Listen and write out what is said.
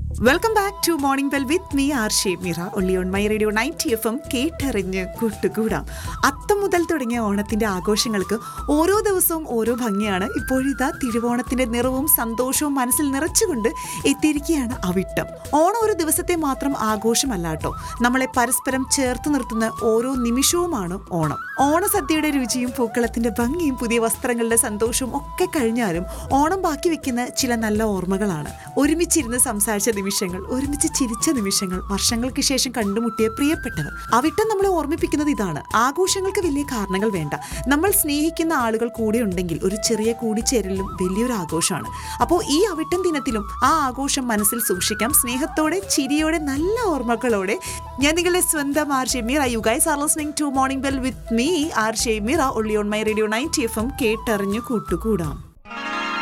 welcome back to morning bell with me R Shemeera only on my radio ninety FM എം കേട്ടറിഞ്ഞ് കൂട്ടുകൂടാം അത്തം മുതൽ തുടങ്ങിയ ഓണത്തിന്റെ ആഘോഷങ്ങൾക്ക് ഓരോ ദിവസവും ഓരോ ഭംഗിയാണ് ഇപ്പോഴിതാ തിരുവോണത്തിന്റെ നിറവും സന്തോഷവും മനസ്സിൽ നിറച്ചുകൊണ്ട് എത്തിയിരിക്കുകയാണ് അവിട്ടം ഓണം ഒരു ദിവസത്തെ മാത്രം ആഘോഷമല്ല കേട്ടോ നമ്മളെ പരസ്പരം ചേർത്ത് നിർത്തുന്ന ഓരോ നിമിഷവുമാണ് ഓണം ഓണസദ്യയുടെ രുചിയും പൂക്കളത്തിന്റെ ഭംഗിയും പുതിയ വസ്ത്രങ്ങളുടെ സന്തോഷവും ഒക്കെ കഴിഞ്ഞാലും ഓണം ബാക്കി വെക്കുന്ന ചില നല്ല ഓർമ്മകളാണ് ഒരുമിച്ചിരുന്ന് സംസാരിച്ച നിമിഷങ്ങൾ ഒരുമിച്ച് ചിരിച്ച നിമിഷങ്ങൾ വർഷങ്ങൾക്ക് ശേഷം കണ്ടുമുട്ടിയ പ്രിയപ്പെട്ടവർ അവിട്ടം നമ്മളെ ഓർമ്മിപ്പിക്കുന്നത് ഇതാണ് ആഘോഷങ്ങൾക്ക് വലിയ കാരണങ്ങൾ വേണ്ട നമ്മൾ സ്നേഹിക്കുന്ന ആളുകൾ കൂടെ ഉണ്ടെങ്കിൽ ഒരു ചെറിയ കൂടിച്ചേരലും വലിയൊരു ആഘോഷമാണ് അപ്പോൾ ഈ അവിട്ടം ദിനത്തിലും ആ ആഘോഷം മനസ്സിൽ സൂക്ഷിക്കാം സ്നേഹത്തോടെ ചിരിയോടെ നല്ല ഓർമ്മകളോടെ ഞാൻ നിങ്ങളുടെ സ്വന്തം R Shemeera you guys are listening to morning bell with me R Shemeera only on my radio ninety FM എം കേട്ടറിഞ്ഞു കൂട്ടുകൂടാം